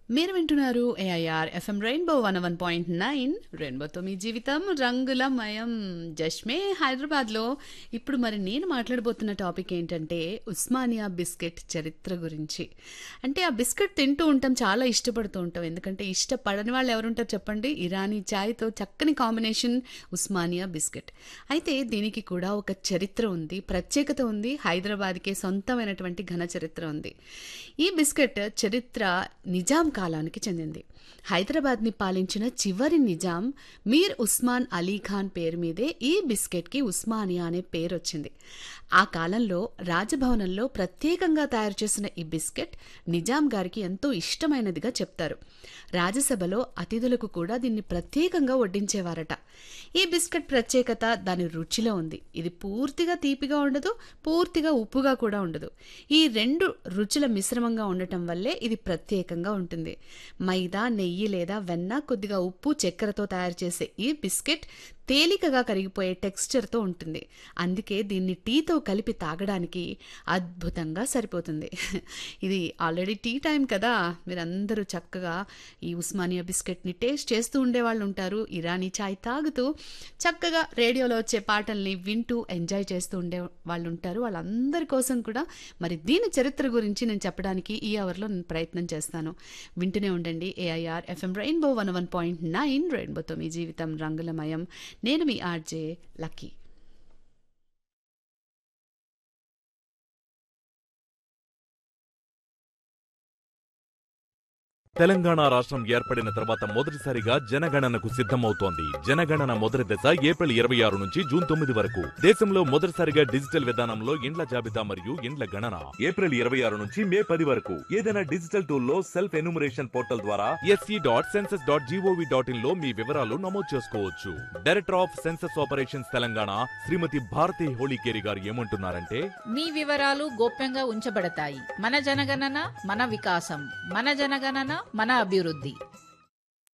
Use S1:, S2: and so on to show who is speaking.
S1: మీరు వింటున్నారు AIR FM Rainbow one one point nine రెయిన్బోతో మీ జీవితం రంగులమయం జష్మే హైదరాబాద్లో ఇప్పుడు మరి నేను మాట్లాడబోతున్న టాపిక్ ఏంటంటే ఉస్మానియా బిస్కెట్ చరిత్ర గురించి అంటే ఆ బిస్కెట్ తింటూ ఉంటాం చాలా ఇష్టపడుతూ ఉంటాం ఎందుకంటే ఇష్టపడని వాళ్ళు ఎవరుంటారు చెప్పండి ఇరానీ చాయ్తో చక్కని కాంబినేషన్ ఉస్మానియా బిస్కెట్ అయితే దీనికి కూడా ఒక చరిత్ర ఉంది ప్రత్యేకత ఉంది హైదరాబాద్కే సొంతమైనటువంటి ఘన చరిత్ర ఉంది ఈ బిస్కెట్ చరిత్ర నిజాం కాలానికి చెందింది హైదరాబాద్ని పాలించిన చివరి నిజాం మీర్ ఉస్మాన్ అలీ ఖాన్ పేరు మీదే ఈ బిస్కెట్కి ఉస్మానియా అనే పేరు వచ్చింది ఆ కాలంలో రాజభవనంలో ప్రత్యేకంగా తయారు చేసిన ఈ బిస్కెట్ నిజాం గారికి ఎంతో ఇష్టమైనదిగా చెప్తారు రాజ్యసభలో అతిథులకు కూడా దీన్ని ప్రత్యేకంగా వడ్డించేవారట ఈ బిస్కెట్ ప్రత్యేకత దాని రుచిలో ఉంది ఇది పూర్తిగా తీపిగా ఉండదు పూర్తిగా ఉప్పుగా కూడా ఉండదు ఈ రెండు రుచుల మిశ్రమంగా ఉండటం వల్లే ఇది ప్రత్యేకంగా ఉంటుంది మైదా నెయ్యి లేదా వెన్న కొద్దిగా ఉప్పు చక్కెరతో తయారు చేసే ఈ బిస్కెట్ తేలికగా కరిగిపోయే టెక్స్చర్తో ఉంటుంది అందుకే దీన్ని టీతో కలిపి తాగడానికి అద్భుతంగా సరిపోతుంది ఇది ఆల్రెడీ టీ టైం కదా మీరందరూ చక్కగా ఈ ఉస్మానియా బిస్కెట్ని టేస్ట్ చేస్తూ ఉండేవాళ్ళు ఉంటారు ఇరానీ చాయ్ తాగుతూ చక్కగా రేడియోలో వచ్చే పాటల్ని వింటూ ఎంజాయ్ చేస్తూ ఉండే వాళ్ళు ఉంటారు వాళ్ళందరి కోసం కూడా మరి దీని చరిత్ర గురించి నేను చెప్పడానికి ఈ అవర్లో నేను ప్రయత్నం చేస్తాను వింటూనే ఉండండి AIR FM Rainbow one one point nine రెయిన్బోతో మీ జీవితం రంగులమయం నేను మీ ఆర్జే లక్కీ
S2: తెలంగాణ రాష్ట్రం ఏర్పడిన తర్వాత మొదటిసారిగా జనగణనకు సిద్ధమవుతోంది జనగణన మొదటి దశ ఏప్రిల్ ఇరవై ఆరు నుంచి జూన్ తొమ్మిది వరకు దేశంలో మొదటిసారిగా డిజిటల్ విధానంలో ఇండ్ల జాబితా మరియు ఇండ్ల గణన ఏప్రిల్ ఇరవై ఆరు నుంచి మే పది వరకు ఏదైనా డిజిటల్ టూల్ లో సెల్ఫ్ ఎన్యూమరేషన్ పోర్టల్ ద్వారా SE dot census dot gov dot in లో మీ వివరాలు నమోదు చేసుకోవచ్చు director of census operations Telangana Shrimati Bharathi Holikeri గారు ఏమంటున్నారంటే
S3: మీ వివరాలు గోప్యంగా ఉంచబడతాయి మన జనగణన మన వికాసం మన జనగణన మన అభివృద్ధి